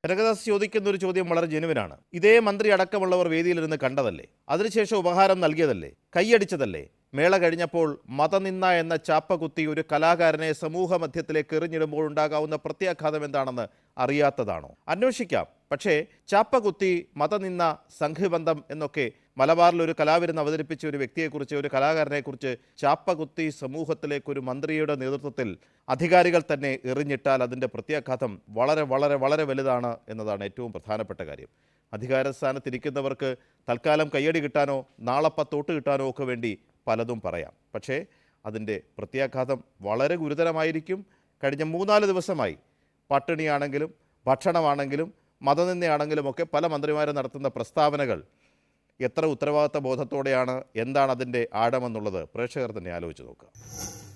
കനകദാസ് ചോദിക്കുന്ന ഒരു ചോദ്യം വളരെ ജനുവിനാണ് ഇതേ മന്ത്രി അടക്കമുള്ളവർ വേദിയിലിരുന്ന് കണ്ടതല്ലേ അതിനുശേഷം ഉപഹാരം നൽകിയതല്ലേ കൈയടിച്ചതല്ലേ മേള കഴിഞ്ഞപ്പോൾ മതനിന്ന എന്ന ചാപ്പ കുത്തി ഒരു കലാകാരനെ സമൂഹ മധ്യത്തിലേക്ക് എറിഞ്ഞിടുമ്പോൾ ഉണ്ടാകാവുന്ന പ്രത്യാഘാതം എന്താണെന്ന് അറിയാത്തതാണോ അന്വേഷിക്കാം പക്ഷേ ചാപ്പ കുത്തി മതനിന്ന സംഘബന്ധം എന്നൊക്കെ മലബാറിൽ ഒരു കലാവിരുന്ന് അവതരിപ്പിച്ച ഒരു വ്യക്തിയെക്കുറിച്ച് ഒരു കലാകാരനെക്കുറിച്ച് ചാപ്പ കുത്തി സമൂഹത്തിലേക്ക് ഒരു മന്ത്രിയുടെ നേതൃത്വത്തിൽ അധികാരികൾ തന്നെ എറിഞ്ഞിട്ടാൽ അതിൻ്റെ പ്രത്യാഘാതം വളരെ വളരെ വളരെ വലുതാണ് എന്നതാണ് ഏറ്റവും പ്രധാനപ്പെട്ട കാര്യം അധികാര സ്ഥാനത്തിരിക്കുന്നവർക്ക് തൽക്കാലം കയ്യടി കിട്ടാനോ നാളെ പത്തോട്ട് കിട്ടാനോ ഒക്കെ വേണ്ടി പലതും പറയാം പക്ഷേ അതിൻ്റെ പ്രത്യാഘാതം വളരെ ഗുരുതരമായിരിക്കും കഴിഞ്ഞ മൂന്നാല് ദിവസമായി പട്ടിണിയാണെങ്കിലും ഭക്ഷണമാണെങ്കിലും മതനിന്ദയാണെങ്കിലും ഒക്കെ പല മന്ത്രിമാരും നടത്തുന്ന പ്രസ്താവനകൾ എത്ര ഉത്തരവാദിത്ത ബോധത്തോടെയാണ് എന്താണ് അതിൻ്റെ ആഴമെന്നുള്ളത് പ്രേക്ഷകർ തന്നെ ആലോചിച്ച് നോക്കുക